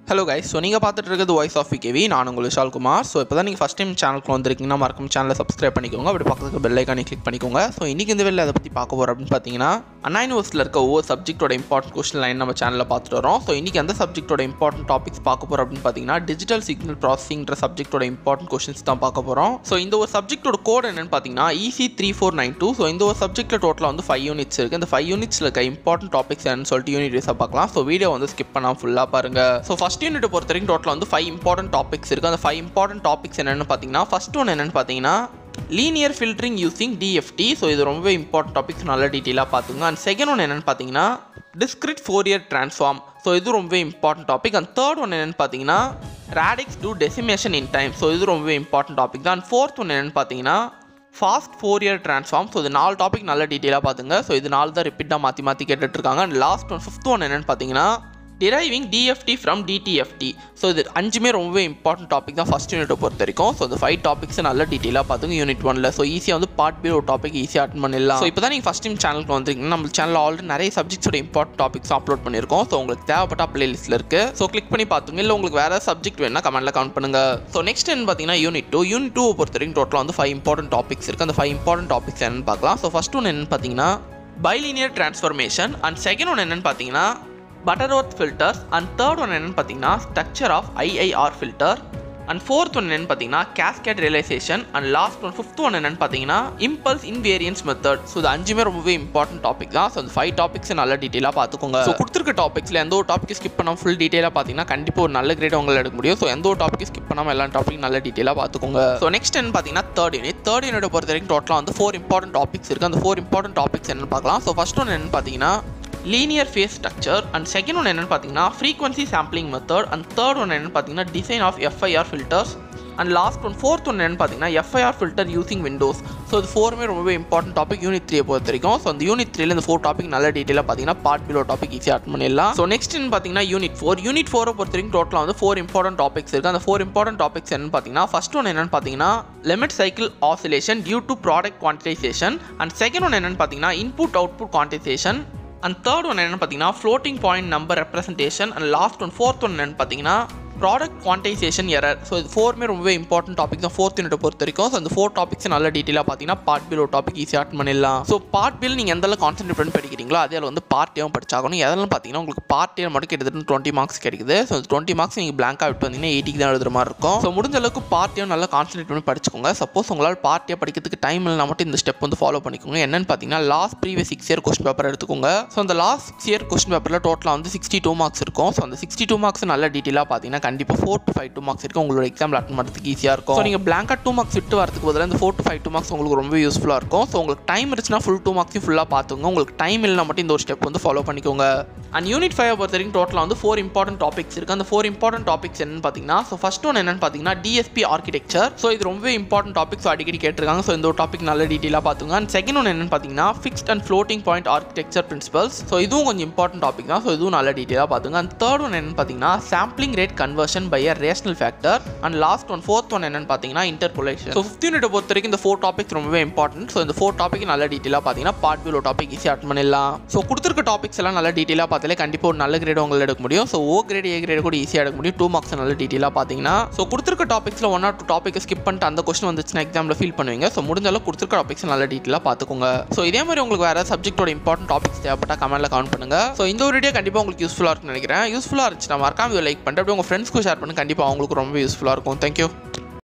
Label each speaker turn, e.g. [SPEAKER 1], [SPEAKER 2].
[SPEAKER 1] hello guys so நீங்கள் பார்த்துட்டு இருக்கிறது வாய்ஸ் ஆஃப் விகேவி நான் உங்கள் விஷால் குமார் ஸோ இப்போ தான் நீங்கள் ஃபஸ்ட் டைம் சேனலுக்கு வந்திருக்கீங்கன்னா மறக்காம சேனலை சப்ஸ்கிரைப் பண்ணிக்கோங்க அப்படி பக்கத்துக்கு பெல் ஐக்கானே கிளிக் பண்ணிக்கோங்க ஸோ இன்றைக்கி இந்த வெளில அதை பற்றி பார்க்க போகிறோம் அப்படின்னு பார்த்தீங்கன்னா அண்ணா யூனிவர்ஸில் இருக்க ஒவ்வொரு சப்ஜெக்ட்டோட இம்பார்ட்டன்ட் கொஸ்டின் லைன் நம்ம சேனலில் பார்த்துட்டு வரோம் ஸோ இன்றைக்கி அந்த சப்ஜெக்ட்டோட இம்பார்ட்டன்ட் டாபிக்ஸ் பார்க்க போகிறோம் அப்படின்னு பார்த்தீங்கன்னா டிஜிட்டல் சிக்னல் ப்ராசஸிங்கிற சப்ஜெக்ட்டோட இம்பார்ட்டன்ட் கொஸ்டின்ஸ் தான் பார்க்க போகிறோம் ஸோ இந்த ஒரு சப்ஜெக்ட்டோட கோட் என்னன்னு பார்த்தீங்கன்னா EC three four nine two so இந்த ஒரு சப்ஜெக்ட்டில் டோட்டலாக வந்து ஃபைவ் யூனிட்ஸ் இருக்குது இந்த ஃபைவ் யூனிட்ஸில் இருக்க இம்பார்ட்டன்ட் டாபிக்ஸ் என்னன்னு சொல்லிட்டு யூனிட் வைஸாக பார்க்கலாம் ஸோ வீடியோ வந்து ஸ்கிப் பண்ணாமல் ஃபுல்லாக பாருங்கள் ஸோ ஃபஸ்ட் யூனிட் பொறுத்த வரைக்கும் டோட்டலாக வந்து ஃபைவ் இம்பார்ட்டன்ட் டாபிக்ஸ் இருக்குது அந்த ஃபைவ் இம்பார்ட்டன்ட் டாபிக்ஸ் என்னென்னு பார்த்தீங்கன்னா ஃபஸ்ட் ஒன் என்னென்னு பார்த்தீங்கன்னா linear filtering using DFT so இது ரொம்பவே இம்பார்ட்டன்ட் டாபிக்ஸ் நல்ல டீட்டெயிலாக பார்த்துங்க அண்ட் செகண்ட் ஒன் என்னென்னு பார்த்தீங்கன்னா டிஸ்கிரிட் ஃபோரியர் ட்ரான்ஸ்ஃபார்ம் ஸோ இது ரொம்பவே important topic and third one என்னென்னு பார்த்தீங்கன்னா radix two decimation in time so இது ரொம்பவே இம்பார்ட்டன்ட் டாபிக் தான் அண்ட் ஃபோர்த் ஒன் என்னென்னு பார்த்தீங்கன்னா fast Fourier transform so இது நாலு டாபிக் நல்ல டீட்டெயிலாக பார்த்துங்க ஸோ இது நாலு தான் ரிப்பீட்டாக மாற்றி மாற்றி கேட்டுட்ருக்காங்க and last one fifth one என்னென்னு பார்த்தீங்கன்னா deriving DFT from DTFT so இது அஞ்சுமே ரொம்பவே இம்பார்ட்டன்ட் டாபிக் தான் ஃபஸ்ட் யூனிட்டை பொறுத்த வரைக்கும் ஸோ இந்த ஃபைவ் டாபிக்ஸ் நல்ல டீட்டெயிலாக பார்த்துங்க யூனிட் ஒனில் ஸோ ஈஸியாக வந்து பார்ட் பி ஒரு டாபிக் ஈஸியாக அட்டன் பண்ணிடலாம் ஸோ இப்போ தான் நீங்கள் ஃபஸ்ட் டைம் சேனலுக்கு வந்திருக்கீங்கன்னா நம்ம சேனலில் ஆல்ரெடி நிறைய சப்ஜெக்ட்ஸோட இம்பார்ட்டன்ட் டாபிக்ஸ் அப்லோட் பண்ணியிருக்கோம் ஸோ உங்களுக்கு தேவைப்பட்ட பிளேலிஸ்ட்டில் இருக்குது ஸோ கிளிக் பண்ணி பார்த்துங்க இல்லை உங்களுக்கு வேறு சப்ஜெக்ட் வேணால் கமெண்ட்டில் கவுண்ட் பண்ணுங்கள் ஸோ நெக்ஸ்ட் என்ன பார்த்தீங்கன்னா யூனிட் டூ யூனிட் டூ பொறுத்த வரைக்கும் டோட்டலாக வந்து ஃபைவ் இம்பார்ட்டன்ட் டாபிக்ஸ் இருக்குது அந்த ஃபைவ் இம்பார்ட்டன்ட் டாபிக்ஸ் என்னன்னு பார்க்கலாம் ஸோ ஃபஸ்ட் ஒன்று என்னன்னு பார்த்தீங்கன்னா பைலினியர் ட்ரான்ஸ்ஃபர்மேஷன் அண்ட் செகண்ட் ஒன்று என்னன்னு பார்த்தீங்கன்னா Butterworth filters and third one என்னன்னு பார்த்தீங்கன்னா structure of IIR filter and fourth one என்னன்னு பார்த்தீங்கன்னா cascade realization and last one fifth one என்னன்னு பார்த்தீங்கன்னா இம்பல்ஸ் இன்வேரியன்ஸ் மெத்தட் ஸோ இது அஞ்சுமே ரொம்பவே இம்பார்ட்டன்ட் டாபிக் தான் ஸோ அந்த ஃபைவ் டாபிக்ஸ் நல்ல டீட்டெயிலாக பார்த்துக்கோங்க ஸோ கொடுத்துருக்க டாபிக்ஸில் எந்த ஒரு டாபிக் ஸ்கிப் பண்ணாமல் ஃபுல் டீட்டெயிலாக பார்த்தீங்கன்னா கண்டிப்பாக ஒரு நல்ல கிரேட் உங்களை எடுக்க முடியும் ஸோ எந்த ஒரு டாபிக் ஸ்கிப் பண்ணாமல் எல்லா டாபிக் நல்ல டீட்டெயிலாக பார்த்துக்கோங்க ஸோ நெக்ஸ்ட் என்ன பார்த்தீங்கன்னா தேர்ட் யூனிட் தேர்ட் யூனிட் பொறுத்த வரைக்கும் டோட்டலாக வந்து ஃபோர் இம்பார்ட்டன்ட் டாபிக்ஸ் இருக்குது அந்த ஃபோர் இம்பார்ட்டன்ட் டாபிக்ஸ் என்னன்னு பார்க்கலாம் ஸோ ஃபஸ்ட் ஒன் என்னன்னு பார்த்தீங்கன்னா linear phase structure and second one என்னன்னு பார்த்தீங்கன்னா frequency sampling method and third one என்னன்னு பார்த்தீங்கன்னா design of FIR filters and last one fourth one என்னன்னு பார்த்தீங்கன்னா FIR filter using windows so இது ஃபோருமே ரொம்பவே இம்பார்ட்டன்ட் டாபிக் யூனிட் த்ரீ பொறுத்த வரைக்கும் ஸோ அந்த யூனிட் த்ரீல இந்த ஃபோர் டாபிக் நல்ல டீட்டெயிலாக பார்த்தீங்கன்னா பார்ட் பிலோ டாபிக் ஈஸியாக அட்டன் பண்ணிடலாம் ஸோ நெக்ஸ்ட் என்ன பார்த்தீங்கன்னா யூனிட் ஃபோர் யூனிட் ஃபோரை பொறுத்த வரைக்கும் டோட்டலாக வந்து ஃபோர் இம்பார்ட்டன்ட் டாபிக்ஸ் இருக்குது அந்த ஃபோர் இம்பார்ட்டன்ட் டாபிக்ஸ் என்னன்னு பார்த்தீங்கன்னா ஃபர்ஸ்ட் ஒன் என்னன்னு பார்த்தீங்கன்னா limit cycle oscillation due to product quantization and second one என்னன்னு பார்த்தீங்கன்னா input output quantization and third one என்னன்னு பார்த்தீங்கன்னா floating point number representation and last one fourth one என்னன்னு பார்த்தீங்கன்னா ப்ராடக்ட் குவான்டைசேஷன் எரர் ஸோ இது ஃபோருமே ரொம்பவே இம்பார்ட்டன்ட் டாபிக் தான் ஃபோர்த் யூனிட் பொறுத்த வரைக்கும் ஸோ அந்த ஃபோர் டாபிக்ஸ் நல்ல டீட்டெயிலாக பார்த்தீங்கன்னா பார்ட் பில் ஒரு டாபிக் ஈஸியாக அட்டன் பண்ணிடலாம் ஸோ பார்ட் பில் நீங்கள் எந்த அளவுக்கு கான்சென்ட்ரேட் பண்ணி படிக்கிறீங்களோ அதே அளவு வந்து பார்ட் ஏவும் படிச்சாகணும் எதெல்லாம் பார்த்தீங்கன்னா உங்களுக்கு பார்ட் ஏ மட்டும் கிட்டத்தட்ட டுவெண்ட்டி மார்க்ஸ் கிடைக்குது ஸோ டுவெண்ட்டி மார்க்ஸ் நீங்கள் பிளாங்காக விட்டு வந்தீங்கன்னா எயிட்டிக்கு தான் எழுதுற மாதிரி இருக்கும் ஸோ முடிஞ்ச அளவுக்கு பார்ட் ஏவும் நல்லா கான்சென்ட்ரேட் பண்ணி படிச்சுக்கோங்க சப்போஸ் உங்களால் பார்ட் ஏ படிக்கிறதுக்கு டைம் இல்லைனா மட்டும் இந்த ஸ்டெப் வந்து ஃபாலோ பண்ணிக்கோங்க என்னன்னு பார்த்தீங்கன்னா last previous six year question paper எடுத்துக்கோங்க ஸோ அந்த லாஸ்ட் சிக்ஸ் இயர் கொஸ்டின் பேப்பரில் டோட்டலாக வந்து சிக்ஸ்டி டூ மார்க்ஸ் இருக்கும் ஸோ அந்த சிக்ஸ்டி டூ மார்க்ஸ் நல்ல டீட்டெயிலாக பார்த்தீங்கன்னா கண்டிப்பாக four to five two marks இருக்குது உங்களோட எக்ஸாமில் அட்டன் பண்ணுறதுக்கு ஈஸியாக இருக்கும் ஸோ நீங்கள் பிளாங்காக டூ மார்க்ஸ் விட்டு வரதுக்கு பதிலாக இந்த four to five two marks உங்களுக்கு ரொம்ப யூஸ்ஃபுல்லாக இருக்கும் ஸோ உங்களுக்கு டைம் இருந்துச்சுன்னா ஃபுல் டூ மார்க்ஸையும் ஃபுல்லாக பார்த்துங்க உங்களுக்கு டைம் இல்லைனா மட்டும் இந்த ஒரு ஸ்டெப் வந்து ஃபாலோ பண்ணிக்கோங்க அண்ட் யூனிட் ஃபைவ் பொறுத்த வரைக்கும் டோட்டலாக வந்து ஃபோர் இம்பார்ட்டன்ட் டாபிக்ஸ் இருக்குது அந்த ஃபோர் இம்பார்ட்டன்ட் டாபிக்ஸ் என்னன்னு பார்த்தீங்கன்னா ஸோ ஃபஸ்ட் ஒன் என்னன்னு பார்த்தீங்கன்னா டிஎஸ்பி ஆர்கிடெக்சர் ஸோ இது ரொம்பவே இம்பார்ட்டன்ட் டாபிக்ஸ் அடிக்கடி கேட்டிருக்காங்க ஸோ இந்த ஒரு டாபிக் நல்ல டீட்டெயிலாக பார்த்துங்க அண்ட் செகண்ட் ஒன் என்னன்னு பார்த்தீங்கன்னா fixed and floating point architecture principles so இதுவும் கொஞ்சம் இம்பார்ட்டன்ட் டாபிக் தான் ஸோ இதுவும் நல்ல டீட்டெயிலாக பார்த்துங்க அண்ட் தேர்ட் ஒன் என்னன்னு பார்த்தீங்கன்னா sampling rate conversion by a rational factor and last one fourth one என்னன்னு பார்த்தீங்கன்னா இன்டர்போலேஷன் ஸோ ஃபிஃப்த் யூனிட் பொறுத்த வரைக்கும் இந்த ஃபோர் டாபிக்ஸ் ரொம்பவே இம்பார்ட்டன்ட் ஸோ இந்த ஃபோர் டாபிக் நல்ல டீட்டெயிலாக பார்த்தீங்கன்னா பார்ட் பிலோ டாபிக் ஈஸியாக அட்டன் பண்ணிடலாம் ஸோ கொடுத்துருக்க டாபிக்ஸ் எல்லாம் நல்ல டீட்டெயிலாக பார்த்தாலே கண்டிப்பாக ஒரு நல்ல கிரேட் உங்களை எடுக்க முடியும் so O grade A grade கூட ஈஸியாக எடுக்க முடியும் டூ மார்க்ஸ் நல்ல டீட்டெயிலாக பார்த்தீங்கன்னா ஸோ கொடுத்துருக்க டாபிக்ஸில் one or two topic skip பண்ணிட்டு அந்த கொஸ்டின் வந்துச்சுன்னா எக்ஸாமில் ஃபீல் பண்ணுவீங்க ஸோ முடிஞ்ச அளவு கொடுத்துருக்க டாபிக்ஸ் நல்ல டீட்டெயிலாக பார்த்துக்கோங்க ஸோ இதே மாதிரி உங்களுக்கு வேறு சப்ஜெக்ட்டோட இம்பார்ட்டன்ட் டாபிக்ஸ் தேவைப்பட்டா கமெண்ட்டில் கவுண்ட் பண்ணுங்க ஸோ இந்த ஒரு வீடியோ கண்டிப்பாக உங்களுக்கு யூஸ்ஃபுல்லாக இருக்கும்னு நினைக்கிறேன் யூஸ்ஃபுல்லாக இருந்துச்சுன்னா மறக்காம லைக் பண்ணிட்டு அப்படியே உங்கள் ஃப்ரெண்ட்ஸ்க்கு ஷேர் பண்ணி கண்டிப்பாக அவங்களுக்கு ரொம்ப யூஸ்ஃபுல்லாக இருக்கும் தேங்க்யூ